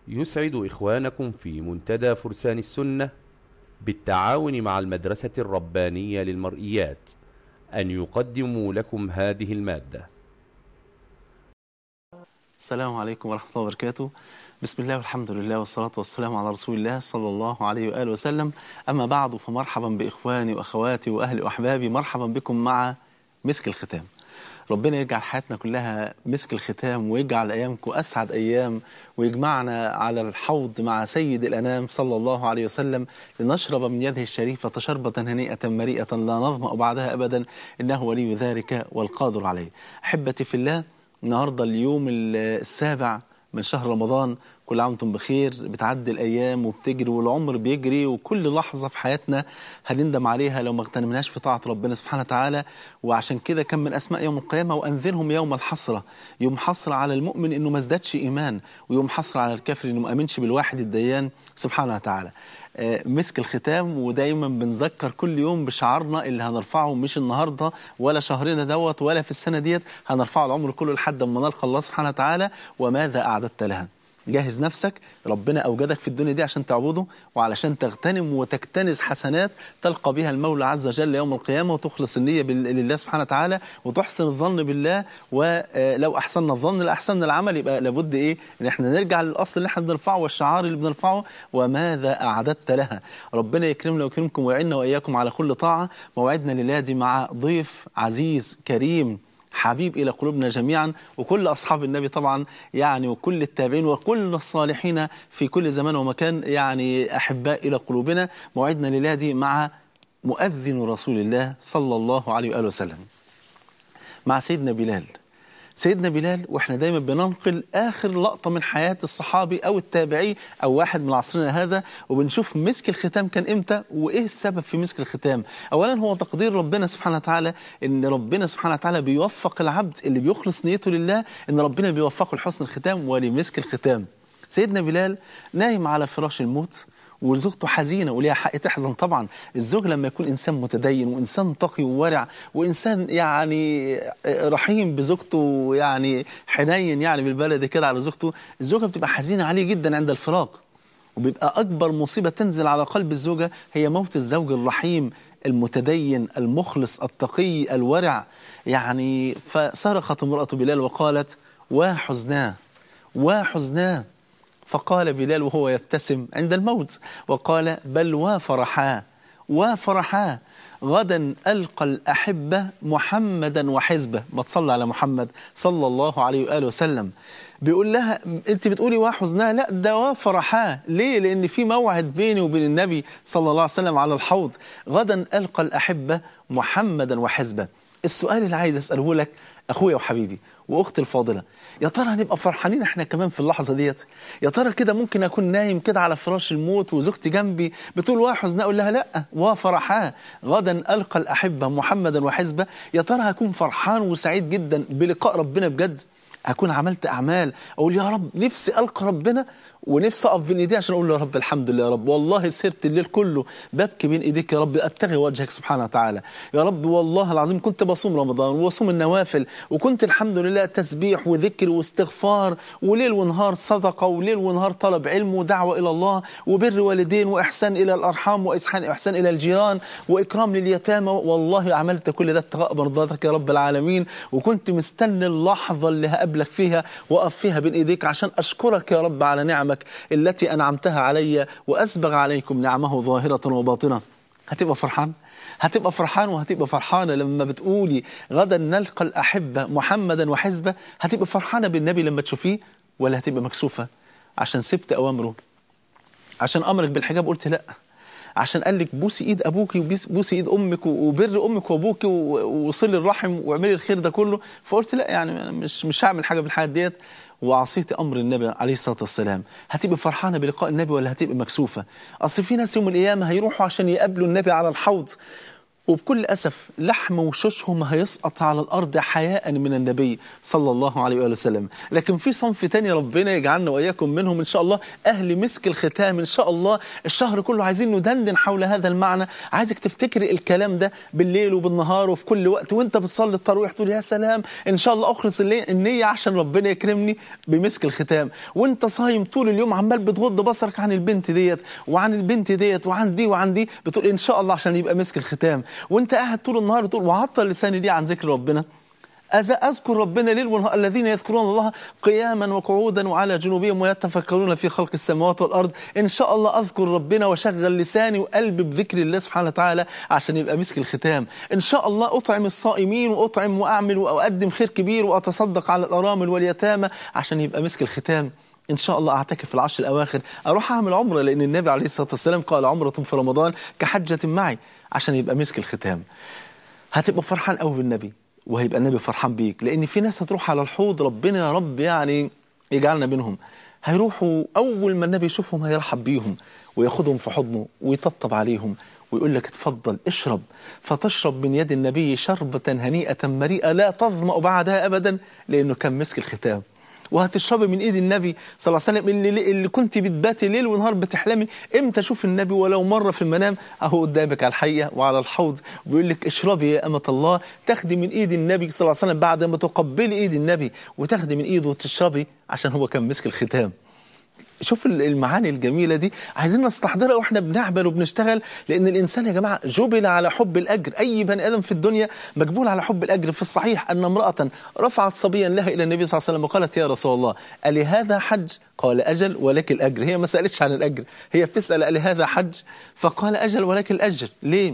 يسعد إخوانكم في منتدى فرسان السنة بالتعاون مع المدرسة الربانية للمرئيات أن يقدموا لكم هذه المادة السلام عليكم ورحمة الله وبركاته بسم الله والحمد لله والصلاة والسلام على رسول الله صلى الله عليه وآله وسلم أما بعد فمرحبا بإخواني وأخواتي وأهلي وأحبابي مرحبا بكم مع مسك الختام ربنا يجعل حياتنا كلها مسك الختام ويجعل أيامكم أسعد أيام ويجمعنا على الحوض مع سيد الأنام صلى الله عليه وسلم لنشرب من يده الشريفة شربة هنيئة مريئة لا نظمأ بعدها أبدا إنه ولي ذلك والقادر عليه أحبتي في الله النهاردة اليوم السابع من شهر رمضان كل عام وانتم بخير بتعدي الايام وبتجري والعمر بيجري وكل لحظه في حياتنا هنندم عليها لو ما اغتنمناش في طاعه ربنا سبحانه وتعالى وعشان كده كان من اسماء يوم القيامه وانذرهم يوم الحسره يوم حسره على المؤمن انه ما ازدادش ايمان ويوم حسره على الكافر انه ما امنش بالواحد الديان سبحانه وتعالى آه، مسك الختام ودايما بنذكر كل يوم بشعارنا اللي هنرفعه مش النهارده ولا شهرنا دوت ولا في السنه ديت هنرفعه العمر كله لحد ما نلقى الله سبحانه وتعالى وماذا اعددت لها جهز نفسك ربنا أوجدك في الدنيا دي عشان تعبده وعلشان تغتنم وتكتنز حسنات تلقى بها المولى عز وجل يوم القيامة وتخلص النية بال- لله سبحانه وتعالى وتحسن الظن بالله ولو أحسننا الظن لأحسننا العمل يبقى لابد إيه إن إحنا نرجع للأصل اللي إحنا بنرفعه والشعار اللي بنرفعه وماذا أعددت لها ربنا يكرمنا ويكرمكم ويعيننا وإياكم على كل طاعة موعدنا لله دي مع ضيف عزيز كريم حبيب إلى قلوبنا جميعا وكل أصحاب النبي طبعا يعني وكل التابعين وكل الصالحين في كل زمان ومكان يعني أحباء إلى قلوبنا موعدنا لله دي مع مؤذن رسول الله صلى الله عليه وآله وسلم مع سيدنا بلال سيدنا بلال واحنا دايما بننقل اخر لقطه من حياه الصحابي او التابعي او واحد من عصرنا هذا وبنشوف مسك الختام كان امتى وايه السبب في مسك الختام اولا هو تقدير ربنا سبحانه وتعالى ان ربنا سبحانه وتعالى بيوفق العبد اللي بيخلص نيته لله ان ربنا بيوفقه لحسن الختام ولمسك الختام سيدنا بلال نايم على فراش الموت وزوجته حزينه وليها حق تحزن طبعا الزوج لما يكون انسان متدين وانسان تقي وورع وانسان يعني رحيم بزوجته يعني حنين يعني بالبلد كده على زوجته الزوجه بتبقى حزينه عليه جدا عند الفراق وبيبقى اكبر مصيبه تنزل على قلب الزوجه هي موت الزوج الرحيم المتدين المخلص التقي الورع يعني فصرخت امراه بلال وقالت وحزناه وحزناه فقال بلال وهو يبتسم عند الموت وقال بل وفرحا وفرحا غدا ألقى الأحبة محمدا وحزبه ما تصلى على محمد صلى الله عليه وآله وسلم بيقول لها انت بتقولي وحزنها لا ده وفرحا ليه لان في موعد بيني وبين النبي صلى الله عليه وسلم على الحوض غدا ألقى الأحبة محمدا وحزبه السؤال اللي عايز أسأله لك أخويا وحبيبي وأختي الفاضلة يا ترى هنبقى فرحانين احنا كمان في اللحظه ديت يا ترى كده ممكن اكون نايم كده على فراش الموت وزوجتي جنبي بتقول وحزن اقول لها لا وفرحا غدا القى الاحبه محمدا وحزبه يا ترى هكون فرحان وسعيد جدا بلقاء ربنا بجد اكون عملت اعمال اقول يا رب نفسي القى ربنا ونفسي اقف بين ايديه عشان اقول له يا رب الحمد لله يا رب والله سرت الليل كله ببكي بين ايديك يا رب ابتغي وجهك سبحانه وتعالى يا رب والله العظيم كنت بصوم رمضان وبصوم النوافل وكنت الحمد لله تسبيح وذكر واستغفار وليل ونهار صدقه وليل ونهار طلب علم ودعوه الى الله وبر والدين واحسان الى الارحام واحسان احسان الى الجيران واكرام لليتامى والله عملت كل ده ابتغاء مرضاتك يا رب العالمين وكنت مستني اللحظه اللي هقابلك فيها واقف فيها بين ايديك عشان اشكرك يا رب على نعمك التي انعمتها علي واسبغ عليكم نعمه ظاهره وباطنه هتبقى فرحان هتبقى فرحان وهتبقى فرحانه لما بتقولي غدا نلقى الاحبه محمدا وحزبه هتبقى فرحانه بالنبي لما تشوفيه ولا هتبقى مكسوفه عشان سبت اوامره عشان امرك بالحجاب قلت لا عشان قال لك بوسي ايد ابوك وبوسي ايد امك وبر امك وابوك وصلي الرحم واعملي الخير ده كله فقلت لا يعني أنا مش مش هعمل حاجه بالحياه ديت وعصيت امر النبي عليه الصلاه والسلام هتبقى فرحانه بلقاء النبي ولا هتبقى مكسوفه اصل في ناس يوم القيامه هيروحوا عشان يقابلوا النبي على الحوض وبكل أسف لحم وشوشهم هيسقط على الأرض حياء من النبي صلى الله عليه وآله وسلم لكن في صنف تاني ربنا يجعلنا وإياكم منهم إن شاء الله أهل مسك الختام إن شاء الله الشهر كله عايزين ندندن حول هذا المعنى عايزك تفتكري الكلام ده بالليل وبالنهار وفي كل وقت وانت بتصلي التراويح تقول يا سلام إن شاء الله أخلص اللي- النية عشان ربنا يكرمني بمسك الختام وانت صايم طول اليوم عمال بتغض بصرك عن البنت ديت وعن البنت ديت وعن دي وعن دي بتقول ان شاء الله عشان يبقى مسك الختام وانت قاعد طول النهار تقول وعطل لساني ليه عن ذكر ربنا أز- أذكر ربنا ليل ونهار الذين يذكرون الله قياما وقعودا وعلى جنوبهم ويتفكرون في خلق السماوات والأرض إن شاء الله أذكر ربنا وشغل لساني وقلبي بذكر الله سبحانه وتعالى عشان يبقى مسك الختام إن شاء الله أطعم الصائمين وأطعم وأعمل وأقدم خير كبير وأتصدق على الأرامل واليتامى عشان يبقى مسك الختام ان شاء الله اعتكف في العشر الاواخر اروح اعمل عمره لان النبي عليه الصلاه والسلام قال عمره في رمضان كحجه معي عشان يبقى مسك الختام هتبقى فرحان قوي بالنبي وهيبقى النبي فرحان بيك لان في ناس هتروح على الحوض ربنا يا رب يعني يجعلنا منهم هيروحوا اول ما النبي يشوفهم هيرحب بيهم وياخدهم في حضنه ويطبطب عليهم ويقول لك اتفضل اشرب فتشرب من يد النبي شربة هنيئة مريئة لا تظمأ بعدها أبدا لأنه كان مسك الختام وهتشربي من ايد النبي صلى الله عليه وسلم اللي, اللي كنت بتباتي ليل ونهار بتحلمي امتى اشوف النبي ولو مره في المنام اهو قدامك على الحقيقه وعلى الحوض بيقول لك اشربي يا امه الله تاخدي من ايد النبي صلى الله عليه وسلم بعد ما تقبلي ايد النبي وتاخدي من ايده وتشربي عشان هو كان مسك الختام شوف ال- المعاني الجميله دي عايزين نستحضرها واحنا بنعمل وبنشتغل لان الانسان يا جماعه جبل على حب الاجر اي بني ادم في الدنيا مجبول على حب الاجر في الصحيح ان امراه رفعت صبيا لها الى النبي صلى الله عليه وسلم وقالت يا رسول الله الي هذا حج قال اجل ولك الاجر هي ما سالتش عن الاجر هي بتسال الي هذا حج فقال اجل ولك الاجر ليه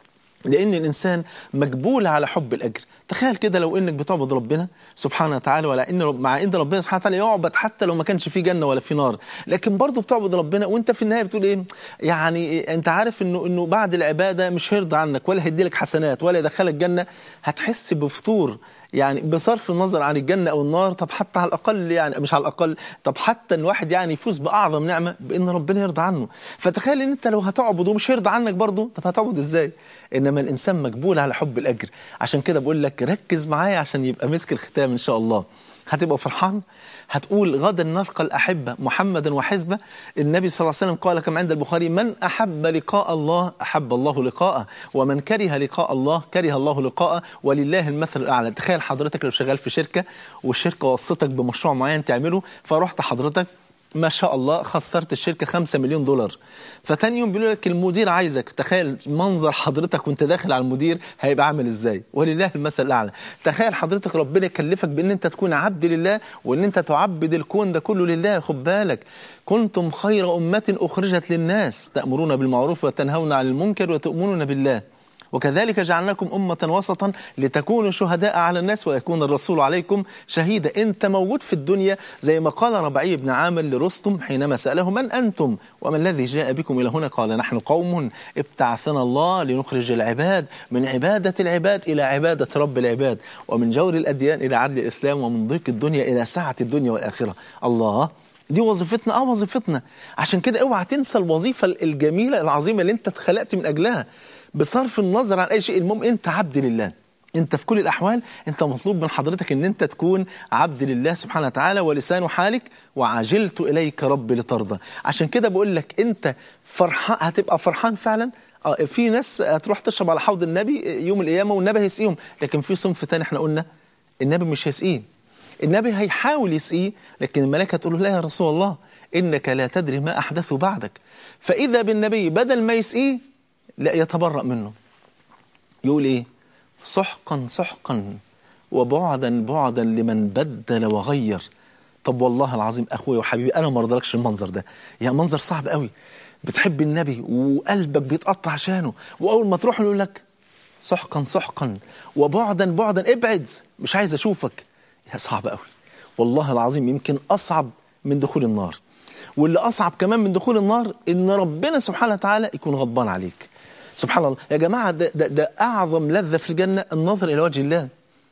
لأن الإنسان مجبول على حب الأجر تخيل كده لو إنك بتعبد ربنا سبحانه وتعالى ولا إن رب مع إن ربنا سبحانه وتعالى يعبد حتى لو ما كانش في جنة ولا في نار لكن برضه بتعبد ربنا وأنت في النهاية بتقول إيه يعني إيه أنت عارف إنه إنه بعد العبادة مش هيرضى عنك ولا هيديلك حسنات ولا يدخلك جنة هتحس بفتور يعني بصرف النظر عن الجنة أو النار طب حتى على الأقل يعني مش على الأقل طب حتى إن واحد يعني يفوز بأعظم نعمة بإن ربنا يرضى عنه فتخيل إن أنت لو هتعبد ومش هيرضى عنك برضه طب هتعبد إزاي إنما الإنسان مجبول على حب الأجر عشان كده بقول لك ركز معايا عشان يبقى مسك الختام إن شاء الله هتبقى فرحان هتقول غدا نلقى الأحبة محمدا وحزبه النبي صلى الله عليه وسلم قال كما عند البخاري من أحب لقاء الله أحب الله لقاءه ومن كره لقاء الله كره الله لقاءه ولله المثل الأعلى تخيل حضرتك لو شغال في شركة والشركة وصتك بمشروع معين تعمله فرحت حضرتك ما شاء الله خسرت الشركة 5 مليون دولار فتاني يوم بيقولوا لك المدير عايزك تخيل منظر حضرتك وانت داخل على المدير هيبقى عامل ازاي ولله المثل الاعلى تخيل حضرتك ربنا يكلفك بان انت تكون عبد لله وان انت تعبد الكون ده كله لله خد بالك كنتم خير امه اخرجت للناس تامرون بالمعروف وتنهون عن المنكر وتؤمنون بالله وكذلك جعلناكم أمة وسطا لتكونوا شهداء على الناس ويكون الرسول عليكم شهيدا أنت موجود في الدنيا زي ما قال ربعي بن عامر لرستم حينما سأله من أنتم وما الذي جاء بكم إلى هنا قال نحن قوم ابتعثنا الله لنخرج العباد من عبادة العباد إلى عبادة رب العباد ومن جور الأديان إلى عدل الإسلام ومن ضيق الدنيا إلى سعة الدنيا والآخرة الله دي وظيفتنا اه وظيفتنا عشان كده اوعى تنسى الوظيفه الجميله العظيمه اللي انت اتخلقت من اجلها بصرف النظر عن اي شيء المهم انت عبد لله انت في كل الاحوال انت مطلوب من حضرتك ان انت تكون عبد لله سبحانه وتعالى ولسان حالك وعجلت اليك رب لترضى عشان كده بقول لك انت فرحان هتبقى فرحان فعلا اه في ناس هتروح تشرب على حوض النبي يوم القيامه والنبي هيسقيهم لكن في صنف تاني احنا قلنا النبي مش هيسقيه النبي هيحاول يسقيه لكن الملائكه تقول له لا يا رسول الله انك لا تدري ما احدثه بعدك فاذا بالنبي بدل ما يسقيه لا يتبرأ منه يقول ايه سحقا سحقا وبعدا بعدا لمن بدل وغير طب والله العظيم اخويا وحبيبي انا ما ارضلكش المنظر ده يا منظر صعب قوي بتحب النبي وقلبك بيتقطع عشانه واول ما تروح يقول لك سحقا سحقا وبعدا بعدا ابعد مش عايز اشوفك يا صعب قوي والله العظيم يمكن اصعب من دخول النار واللي اصعب كمان من دخول النار ان ربنا سبحانه وتعالى يكون غضبان عليك سبحان الله يا جماعه ده, ده, ده اعظم لذه في الجنه النظر الى وجه الله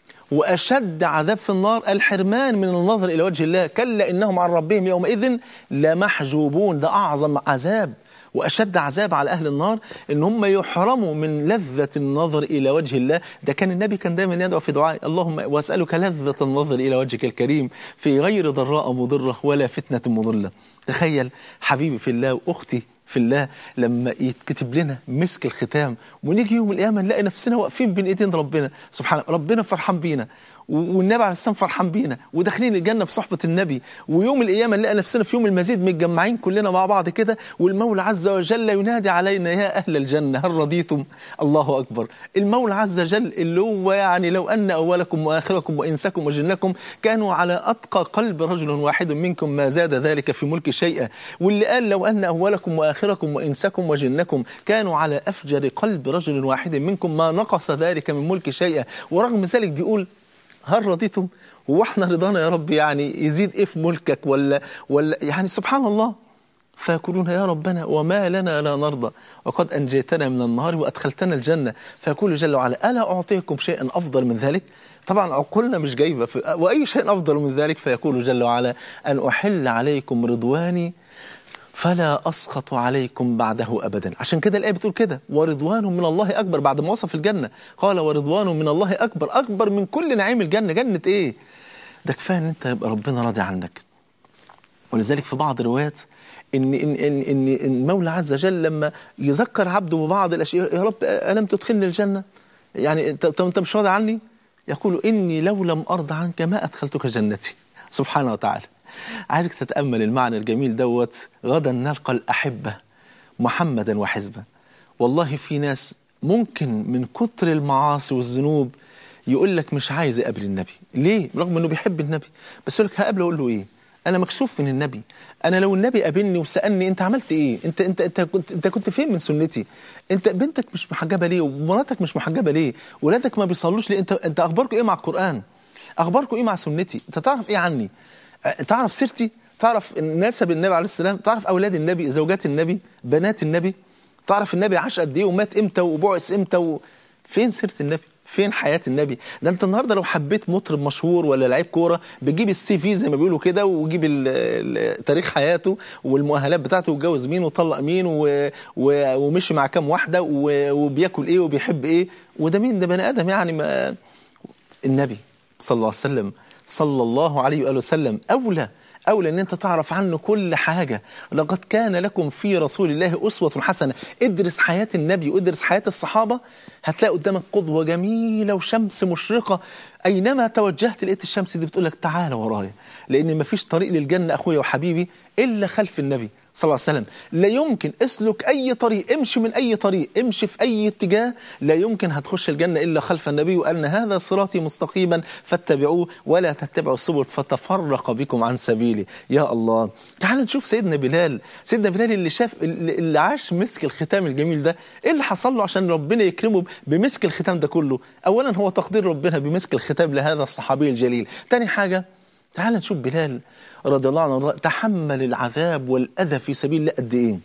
واشد عذاب في النار الحرمان من النظر الى وجه الله كلا انهم عن ربهم يومئذ لمحجوبون ده اعظم عذاب واشد عذاب على اهل النار ان هم يحرموا من لذه النظر الى وجه الله ده كان النبي كان دايما يدعو في دعائه اللهم واسالك لذه النظر الى وجهك الكريم في غير ضراء مضره ولا فتنه مضله تخيل حبيبي في الله واختي في الله لما يتكتب لنا مسك الختام ونيجي يوم القيامه نلاقي نفسنا واقفين بين ايدين ربنا سبحانه ربنا فرحان بينا والنبي عليه السلام فرحان بينا وداخلين الجنه في صحبه النبي ويوم القيامه نلاقي نفسنا في يوم المزيد متجمعين كلنا مع بعض كده والمولى عز وجل ينادي علينا يا اهل الجنه هل رضيتم الله اكبر المولى عز وجل اللي هو يعني لو ان اولكم واخركم وانسكم وجنكم كانوا على اتقى قلب رجل واحد منكم ما زاد ذلك في ملك شيئا واللي قال لو ان اولكم واخركم وانسكم وجنكم كانوا على افجر قلب رجل واحد منكم ما نقص ذلك من ملك شيئا ورغم ذلك بيقول هل رضيتم؟ هو احنا رضانا يا رب يعني يزيد ايه في ملكك ولا ولا يعني سبحان الله فيقولون يا ربنا وما لنا لا نرضى وقد انجيتنا من النار وادخلتنا الجنه فيقول جل وعلا الا اعطيكم شيئا افضل من ذلك؟ طبعا عقولنا مش جايبه واي شيء افضل من ذلك فيقول جل وعلا ان احل عليكم رضواني فلا أسخط عليكم بعده أبدا عشان كده الآية بتقول كده ورضوان من الله أكبر بعد ما وصف الجنة قال ورضوان من الله أكبر أكبر من كل نعيم الجنة جنة إيه ده كفاية أن أنت يبقى ربنا راضي عنك ولذلك في بعض الروايات إن إن إن إن المولى عز وجل لما يذكر عبده ببعض الأشياء يا رب ألم تدخلني الجنة يعني أنت أنت مش راضي عني يقول إني لو لم أرضى عنك ما أدخلتك جنتي سبحانه وتعالى عايزك تتأمل المعنى الجميل دوت غدا نلقى الأحبة محمدا وحزبه والله في ناس ممكن من كتر المعاصي والذنوب يقول لك مش عايز اقابل النبي ليه رغم انه بيحب النبي بس يقول لك هقابله اقول له ايه انا مكسوف من النبي انا لو النبي قابلني وسالني انت عملت ايه انت انت انت كنت انت كنت فين من سنتي انت بنتك مش محجبه ليه ومراتك مش محجبه ليه ولادك ما بيصلوش ليه انت انت اخباركم ايه مع القران اخباركم ايه مع سنتي انت تعرف ايه عني تعرف سيرتي تعرف نسب النبي عليه السلام تعرف اولاد النبي زوجات النبي بنات النبي تعرف النبي عاش قد ايه ومات امتى وبعث امتى و... فين سيره النبي فين حياه النبي ده انت النهارده لو حبيت مطرب مشهور ولا لعيب كوره بتجيب السي في زي ما بيقولوا كده وجيب تاريخ حياته والمؤهلات بتاعته واتجوز مين وطلق مين و... و... ومشي مع كام واحده و... وبياكل ايه وبيحب ايه وده مين ده بني ادم يعني ما النبي صلى الله عليه وسلم صلى الله عليه وآله وسلم أولى أولى أن أنت تعرف عنه كل حاجة لقد كان لكم في رسول الله أسوة حسنة ادرس حياة النبي وادرس حياة الصحابة هتلاقي قدامك قدوة جميلة وشمس مشرقة أينما توجهت لقيت الشمس دي بتقول لك تعالى ورايا لأن مفيش طريق للجنة أخويا وحبيبي إلا خلف النبي صلى الله عليه وسلم لا يمكن اسلك أي طريق امشي من أي طريق امشي في أي اتجاه لا يمكن هتخش الجنة إلا خلف النبي وأن هذا صراطي مستقيما فاتبعوه ولا تتبعوا السبل فتفرق بكم عن سبيلي يا الله تعال نشوف سيدنا بلال سيدنا بلال اللي شاف اللي عاش مسك الختام الجميل ده ايه اللي حصل له عشان ربنا يكرمه بمسك الختام ده كله اولا هو تقدير ربنا بمسك الختام لهذا الصحابي الجليل تاني حاجة تعال نشوف بلال رضي الله عنه تحمل العذاب والأذى في سبيل الله قد إيه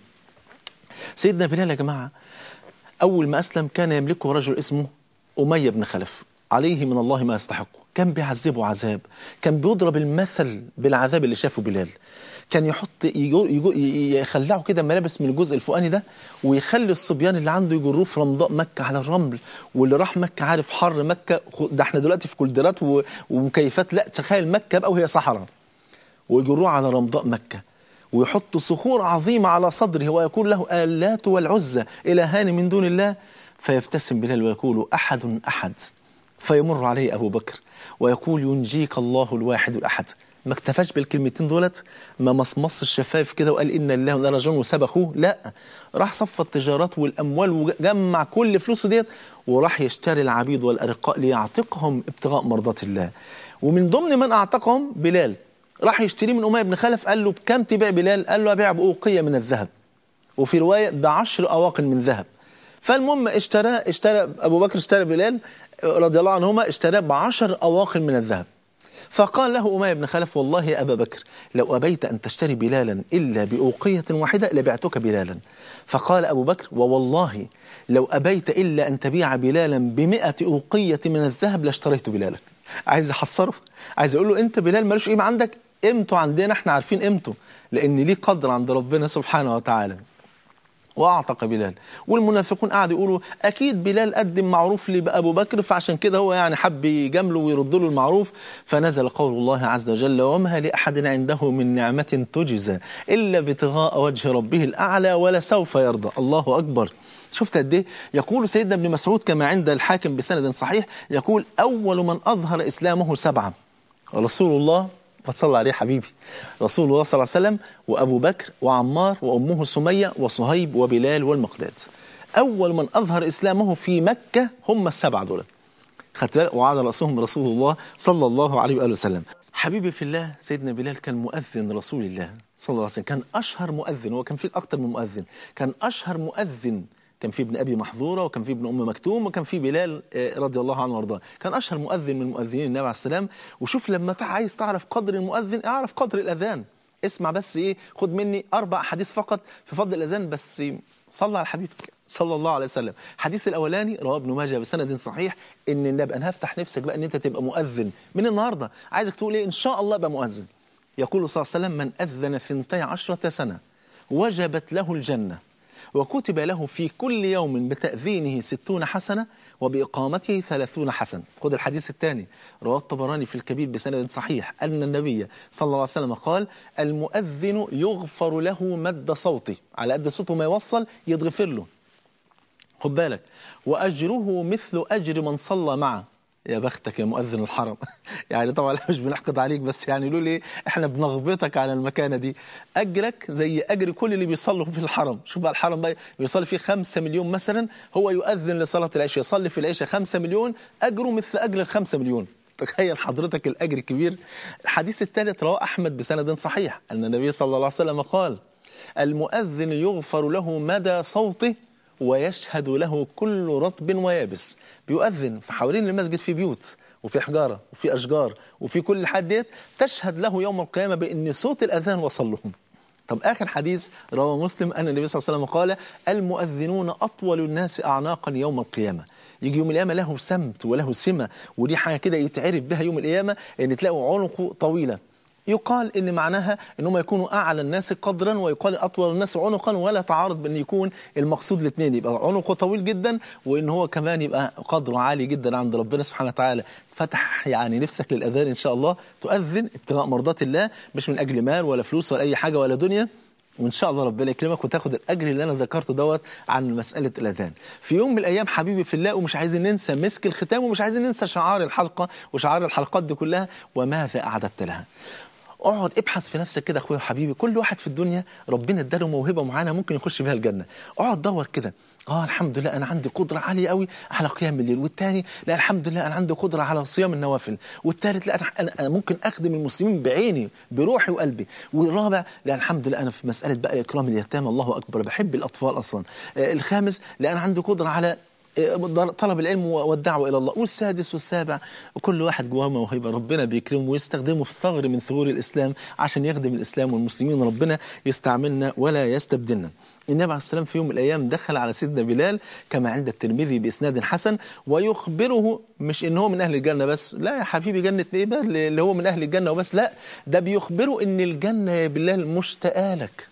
سيدنا بلال يا جماعة أول ما أسلم كان يملكه رجل اسمه أمية بن خلف عليه من الله ما يستحقه كان بيعذبه عذاب كان بيضرب المثل بالعذاب اللي شافه بلال كان يحط يجو يجو يخلعه كده ملابس من الجزء الفوقاني ده ويخلي الصبيان اللي عنده يجروه في رمضاء مكه على الرمل واللي راح مكه عارف حر مكه ده احنا دلوقتي في كولدرات ومكيفات لا تخيل مكه بقى وهي صحراء ويجروه على رمضاء مكه ويحط صخور عظيمه على صدره ويقول له اللات والعزى الهان من دون الله فيبتسم بلال ويقول احد احد فيمر عليه ابو بكر ويقول ينجيك الله الواحد الاحد ما اكتفاش بالكلمتين دولت ما مصمص الشفايف كده وقال ان الله ولا رجل وسبخوه لا راح صف التجارات والاموال وجمع كل فلوسه ديت وراح يشتري العبيد والارقاء ليعتقهم ابتغاء مرضات الله ومن ضمن من اعتقهم بلال راح يشتري من اميه بن خلف قال له بكم تبيع بلال قال له ابيع باوقيه من الذهب وفي روايه بعشر اواق من ذهب فالمهم اشترى اشترى ابو بكر اشترى بلال رضي الله عنهما اشتراه بعشر اواق من الذهب فقال له أمية بن خلف والله يا أبا بكر لو أبيت أن تشتري بلالا إلا بأوقية واحدة لبعتك بلالا فقال أبو بكر ووالله لو أبيت إلا أن تبيع بلالا بمئة أوقية من الذهب لاشتريت بلالا عايز أحصره عايز أقول له أنت بلال ملوش قيمة عندك قيمته عندنا احنا عارفين قيمته لأن ليه قدر عند ربنا سبحانه وتعالى واعتق بلال والمنافقون قعدوا يقولوا اكيد بلال قدم معروف لابو بكر فعشان كده هو يعني حب يجامله ويرد له المعروف فنزل قول الله عز وجل وما لاحد عنده من نعمه تجزى الا ابتغاء وجه ربه الاعلى ولسوف يرضى الله اكبر شفت قد ايه يقول سيدنا ابن مسعود كما عند الحاكم بسند صحيح يقول اول من اظهر اسلامه سبعه رسول الله فتصلى عليه حبيبي رسول الله صلى الله عليه وسلم وابو بكر وعمار وامه سميه وصهيب وبلال والمقداد اول من اظهر اسلامه في مكه هم السبعه دول خدت بالك وعلى راسهم رسول الله صلى الله عليه واله وسلم حبيبي في الله سيدنا بلال كان مؤذن رسول الله صلى الله عليه وسلم كان اشهر مؤذن هو كان في اكثر من مؤذن كان اشهر مؤذن كان في ابن ابي محظوره وكان في ابن ام مكتوم وكان في بلال رضي الله عنه وارضاه كان اشهر مؤذن من مؤذنين النبي عليه السلام وشوف لما عايز تعرف قدر المؤذن اعرف قدر الاذان اسمع بس ايه خد مني اربع احاديث فقط في فضل الاذان بس صلى على حبيبك صلى الله عليه وسلم الحديث الاولاني رواه ابن ماجه بسند صحيح ان النبي انا هفتح نفسك بقى ان انت تبقى مؤذن من النهارده عايزك تقول ايه ان شاء الله ابقى مؤذن يقول صلى الله عليه وسلم من اذن ثنتي عشرة سنه وجبت له الجنه وكتب له في كل يوم بتأذينه ستون حسنة وبإقامته ثلاثون حسنة خذ الحديث الثاني رواه الطبراني في الكبير بسند صحيح أن النبي صلى الله عليه وسلم قال المؤذن يغفر له مد صوته على قد صوته ما يوصل يتغفر له خد بالك وأجره مثل أجر من صلى معه يا بختك يا مؤذن الحرم يعني طبعا مش بنحقد عليك بس يعني يقولوا لي احنا بنغبطك على المكانه دي اجرك زي اجر كل اللي بيصلوا في الحرم شوف بقى الحرم بقى بيصلي فيه خمسة مليون مثلا هو يؤذن لصلاه العشاء يصلي في العشاء خمسة مليون اجره مثل اجر الخمسة مليون تخيل حضرتك الاجر الكبير الحديث الثالث رواه احمد بسند صحيح ان النبي صلى الله عليه وسلم قال المؤذن يغفر له مدى صوته ويشهد له كل رطب ويابس بيؤذن في حوالين المسجد في بيوت وفي حجاره وفي اشجار وفي كل حد ديت تشهد له يوم القيامه بان صوت الاذان وصل لهم طب اخر حديث رواه مسلم ان النبي صلى الله عليه وسلم قال المؤذنون اطول الناس اعناقا يوم القيامه يجي يوم القيامه له سمت وله سمه ودي حاجه كده يتعرف بها يوم القيامه ان تلاقوا عنقه طويله يقال ان معناها ان هم يكونوا اعلى الناس قدرا ويقال اطول الناس عنقا ولا تعارض بان يكون المقصود الاثنين يبقى عنقه طويل جدا وان هو كمان يبقى قدره عالي جدا عند ربنا سبحانه وتعالى فتح يعني نفسك للاذان ان شاء الله تؤذن ابتغاء مرضات الله مش من اجل مال ولا فلوس ولا اي حاجه ولا دنيا وان شاء الله ربنا يكرمك وتاخد الاجر اللي انا ذكرته دوت عن مساله الاذان. في يوم من الايام حبيبي في الله ومش عايزين ننسى مسك الختام ومش عايزين ننسى شعار الحلقه وشعار الحلقات دي كلها وماذا اعددت لها. اقعد ابحث في نفسك كده اخويا وحبيبي كل واحد في الدنيا ربنا اداله موهبه معينه ممكن يخش بيها الجنه اقعد دور كده اه الحمد لله انا عندي قدره عاليه قوي على قيام الليل والتاني لا الحمد لله انا عندي قدره على صيام النوافل والتالت لا انا أنا ممكن اخدم المسلمين بعيني بروحي وقلبي والرابع لا الحمد لله انا في مساله بقى اكرام اليتامى الله اكبر بحب الاطفال اصلا آه الخامس لا انا عندي قدره على طلب العلم والدعوة إلى الله والسادس والسابع كل واحد جواه موهبة ربنا بيكرمه ويستخدمه في ثغر من ثغور الإسلام عشان يخدم الإسلام والمسلمين ربنا يستعملنا ولا يستبدلنا النبي عليه السلام في يوم من الأيام دخل على سيدنا بلال كما عند الترمذي بإسناد حسن ويخبره مش إن هو من أهل الجنة بس لا يا حبيبي جنة إيه بقى اللي هو من أهل الجنة وبس لا ده بيخبره إن الجنة يا بلال مشتاقة لك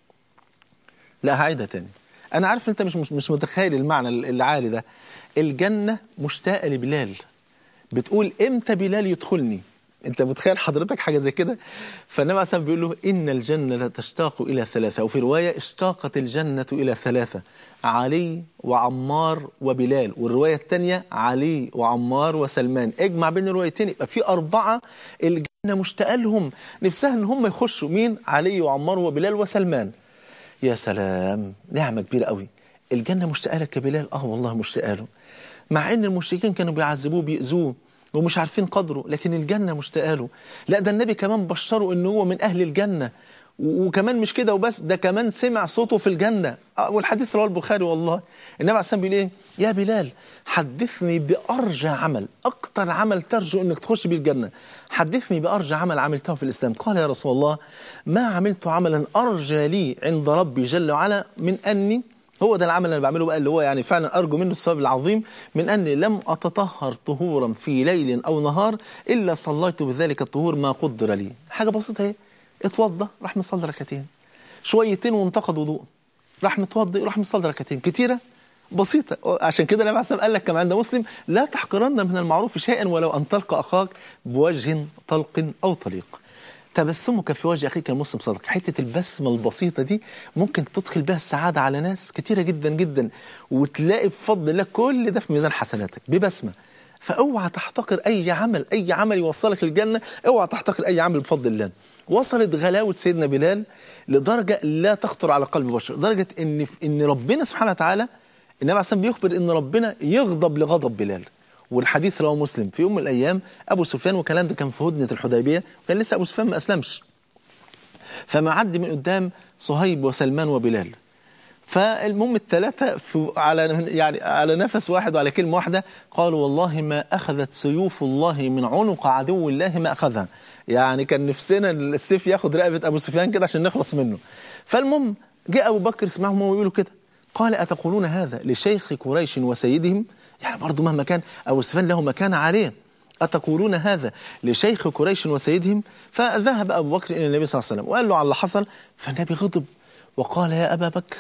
لا هعيدها تاني انا عارف انت مش مش متخيل المعنى العالي ده الجنه مشتاقه لبلال بتقول امتى بلال يدخلني انت متخيل حضرتك حاجه زي كده فالنبي عليه بيقول له ان الجنه تشتاق الى ثلاثه وفي روايه اشتاقت الجنه الى ثلاثه علي وعمار وبلال والروايه الثانيه علي وعمار وسلمان اجمع بين الروايتين يبقى في اربعه الجنه مشتاقه لهم نفسها ان هم يخشوا مين علي وعمار وبلال وسلمان يا سلام نعمة كبيرة قوي الجنة مشتاقة لك يا بلال اه والله مشتاقة له مع ان المشركين كانوا بيعذبوه بيأذوه ومش عارفين قدره لكن الجنة مشتاقة له لا ده النبي كمان بشره ان هو من اهل الجنة وكمان مش كده وبس ده كمان سمع صوته في الجنة والحديث رواه البخاري والله النبي عليه الصلاة بيقول ايه يا بلال حدثني بأرجى عمل أكتر عمل ترجو أنك تخش بيه الجنة حدثني بأرجى عمل عملته في الإسلام قال يا رسول الله ما عملت عملا أرجى لي عند ربي جل وعلا من أني هو ده العمل اللي انا بعمله بقى اللي هو يعني فعلا ارجو منه الثواب العظيم من اني لم اتطهر طهورا في ليل او نهار الا صليت بذلك الطهور ما قدر لي حاجه بسيطه اهي اتوضى راح مصلي ركعتين شويتين وانتقد وضوء راح متوضي راح مصلي ركعتين كتيره بسيطة عشان كده النبي عليه الصلاة والسلام قال لك كما عند مسلم لا تحقرن من المعروف شيئا ولو أن تلقى أخاك بوجه طلق أو طليق تبسمك في وجه أخيك المسلم صدق حتة البسمة البسيطة دي ممكن تدخل بها السعادة على ناس كتيرة جدا جدا وتلاقي بفضل الله كل ده في ميزان حسناتك ببسمة فاوعى تحتقر اي عمل اي عمل يوصلك للجنه اوعى تحتقر اي عمل بفضل الله وصلت غلاوه سيدنا بلال لدرجه لا تخطر على قلب بشر لدرجه ان ان ربنا سبحانه وتعالى النبي عليه الصلاه بيخبر ان ربنا يغضب لغضب بلال والحديث رواه مسلم في يوم من الايام ابو سفيان والكلام ده كان في هدنه الحديبيه كان لسه ابو سفيان ما اسلمش فمعدي من قدام صهيب وسلمان وبلال فالمهم الثلاثة في على يعني على نفس واحد وعلى كلمة واحدة قالوا والله ما أخذت سيوف الله من عنق عدو الله ما أخذها يعني كان نفسنا السيف ياخد رقبة أبو سفيان كده عشان نخلص منه فالمهم جاء أبو بكر سمعهم وهو بيقولوا كده قال أتقولون هذا لشيخ قريش وسيدهم يعني برضه مهما كان أبو سفيان له مكانة عالية أتقولون هذا لشيخ قريش وسيدهم فذهب أبو بكر إلى النبي صلى الله عليه وسلم وقال له على اللي حصل فالنبي غضب وقال يا أبا بكر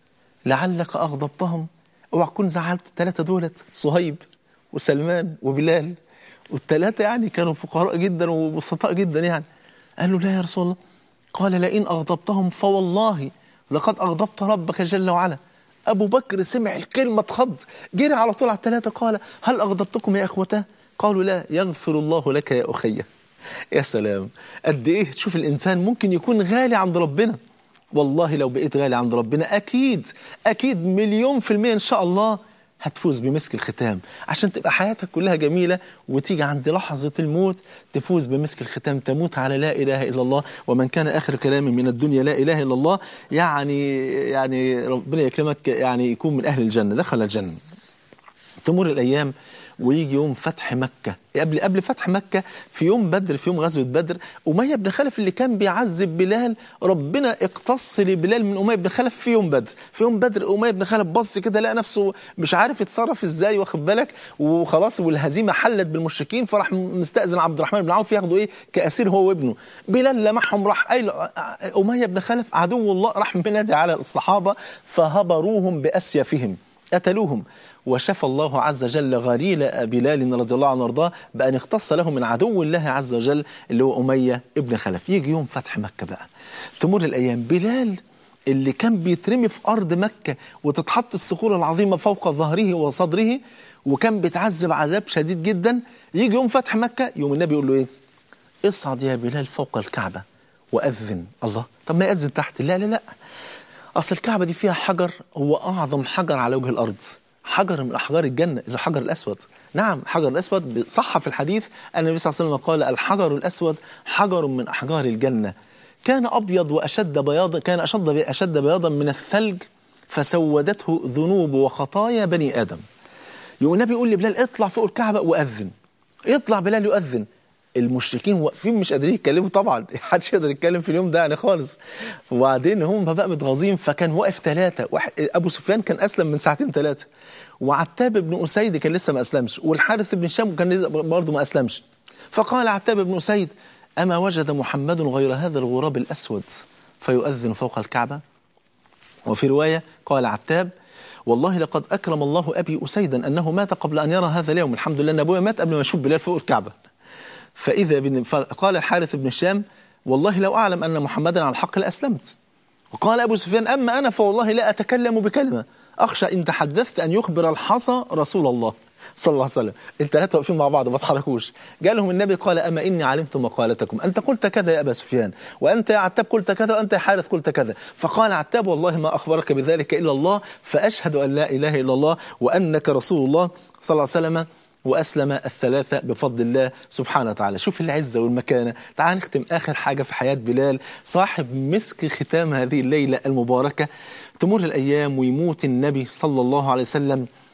لعلك أغضبتهم اوعى تكون زعلت الثلاثة دولت صهيب وسلمان وبلال والثلاثة يعني كانوا فقراء جدا وبسطاء جدا يعني قال له لا يا رسول الله قال لئن أغضبتهم فوالله لقد أغضبت ربك جل وعلا أبو بكر سمع الكلمة اتخض جري على طول على الثلاثة قال هل أغضبتكم يا إخوتاه قالوا لا يغفر الله لك يا أخي يا سلام قد إيه تشوف الإنسان ممكن يكون غالي عند ربنا والله لو بقيت غالي عند ربنا أكيد أكيد مليون في المية إن شاء الله هتفوز بمسك الختام عشان تبقى حياتك كلها جميلة وتيجي عند لحظة الموت تفوز بمسك الختام تموت على لا إله إلا الله ومن كان آخر كلامه من الدنيا لا إله إلا الله يعني يعني ربنا يكرمك يعني يكون من أهل الجنة دخل الجنة تمر الأيام ويجي يوم فتح مكة قبل قبل فتح مكة في يوم بدر في يوم غزوة بدر أمية بن خلف اللي كان بيعذب بلال ربنا اقتص لبلال من أمية بن خلف في يوم بدر في يوم بدر أمية بن خلف بص كده لقى نفسه مش عارف يتصرف ازاي واخد بالك وخلاص والهزيمة حلت بالمشركين فراح مستأذن عبد الرحمن بن عوف ياخده ايه كأسير هو وابنه بلال لمحهم راح قايل أمية بن خلف عدو الله راح منادي على الصحابة فهبروهم بأسيافهم قتلوهم وشفى الله عز وجل غريل بلال رضي الله عنه وارضاه بأن اختص له من عدو الله عز وجل اللي هو أمية ابن خلف يجي يوم فتح مكة بقى تمر الأيام بلال اللي كان بيترمي في أرض مكة وتتحط الصخور العظيمة فوق ظهره وصدره وكان بيتعذب عذاب شديد جدا يجي يوم فتح مكة يوم النبي يقول له إيه اصعد يا بلال فوق الكعبة وأذن الله طب ما يأذن تحت لا لا لا أصل الكعبة دي فيها حجر هو أعظم حجر على وجه الأرض حجر من أحجار الجنة الحجر الأسود نعم حجر الأسود صح في الحديث أن النبي صلى الله عليه وسلم قال الحجر الأسود حجر من أحجار الجنة كان أبيض وأشد بياضا كان أشد أشد بياضا من الثلج فسودته ذنوب وخطايا بني آدم يقول النبي يقول لبلال اطلع فوق الكعبة وأذن يطلع بلال يؤذن المشركين واقفين مش قادرين يتكلموا طبعا محدش يقدر يتكلم في اليوم ده يعني خالص وبعدين هم بقى متغاظين فكان واقف ثلاثه واحد ابو سفيان كان اسلم من ساعتين ثلاثه وعتاب بن اسيد كان لسه ما اسلمش والحارث بن هشام كان برضه ما اسلمش فقال عتاب بن اسيد اما وجد محمد غير هذا الغراب الاسود فيؤذن فوق الكعبه وفي روايه قال عتاب والله لقد اكرم الله ابي اسيدا انه مات قبل ان يرى هذا اليوم الحمد لله ان ابويا مات قبل ما يشوف بلال فوق الكعبه فإذا بن فقال الحارث بن هشام والله لو أعلم أن محمدا على الحق لأسلمت وقال أبو سفيان أما أنا فوالله لا أتكلم بكلمة أخشى إن تحدثت أن يخبر الحصى رسول الله صلى الله عليه وسلم انت لا واقفين مع بعض ما تحركوش قال لهم النبي قال اما اني علمت مقالتكم انت قلت كذا يا ابا سفيان وانت يا عتاب قلت كذا وانت يا حارث قلت كذا فقال عتاب والله ما اخبرك بذلك الا الله فاشهد ان لا اله الا الله وانك رسول الله صلى الله عليه وسلم وأسلم الثلاثة بفضل الله سبحانه وتعالى شوف العزة والمكانة تعال نختم آخر حاجة في حياة بلال صاحب مسك ختام هذه الليلة المباركة تمر الأيام ويموت النبي صلى الله عليه وسلم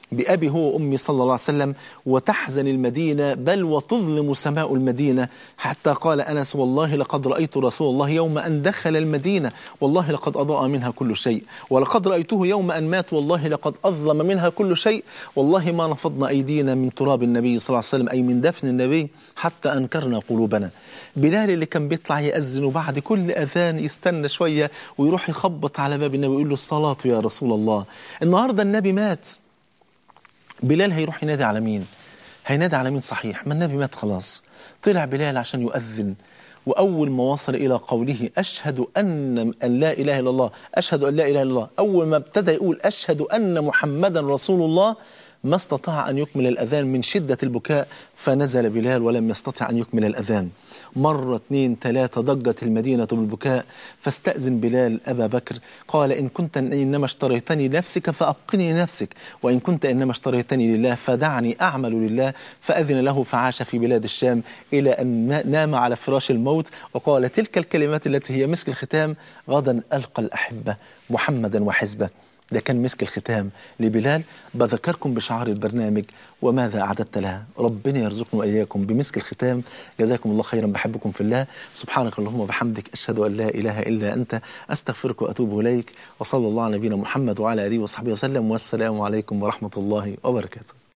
بأبي هو وأمي صلى الله عليه وسلم وتحزن المدينة بل وتظلم سماء المدينة حتى قال أنس والله لقد رأيت رسول الله يوم أن دخل المدينة والله لقد أضاء منها كل شيء ولقد رأيته يوم أن مات والله لقد أظلم منها كل شيء والله ما نفضنا أيدينا من تراب النبي صلى الله عليه وسلم أي من دفن النبي حتى أنكرنا قلوبنا بلال اللي كان بيطلع يأذن وبعد كل أذان يستنى شوية ويروح يخبط على باب النبي ويقول له الصلاة يا رسول الله النهاردة النبي مات بلال هيروح ينادي على مين هينادي على مين صحيح ما النبي مات خلاص طلع بلال عشان يؤذن وأول ما وصل إلى قوله أشهد أن أن لا إله إلا الله أشهد أن لا إله إلا الله أول ما ابتدى يقول أشهد أن محمدا رسول الله ما استطاع أن يكمل الأذان من شدة البكاء فنزل بلال ولم يستطع أن يكمل الأذان مرة اثنين ثلاثة ضجت المدينة بالبكاء فاستأذن بلال أبا بكر قال إن كنت إنما اشتريتني لنفسك فأبقني لنفسك وإن كنت إنما اشتريتني لله فدعني أعمل لله فأذن له فعاش في بلاد الشام إلى أن نام على فراش الموت وقال تلك الكلمات التي هي مسك الختام غدا ألقى الأحبة محمدا وحزبه ده كان مسك الختام لبلال بذكركم بشعار البرنامج وماذا أعددت لها ربنا يرزقنا وإياكم بمسك الختام جزاكم الله خيرا بحبكم في الله سبحانك اللهم وبحمدك أشهد أن لا إله إلا أنت أستغفرك وأتوب إليك وصلى الله على نبينا محمد وعلى آله وصحبه وسلم والسلام عليكم ورحمة الله وبركاته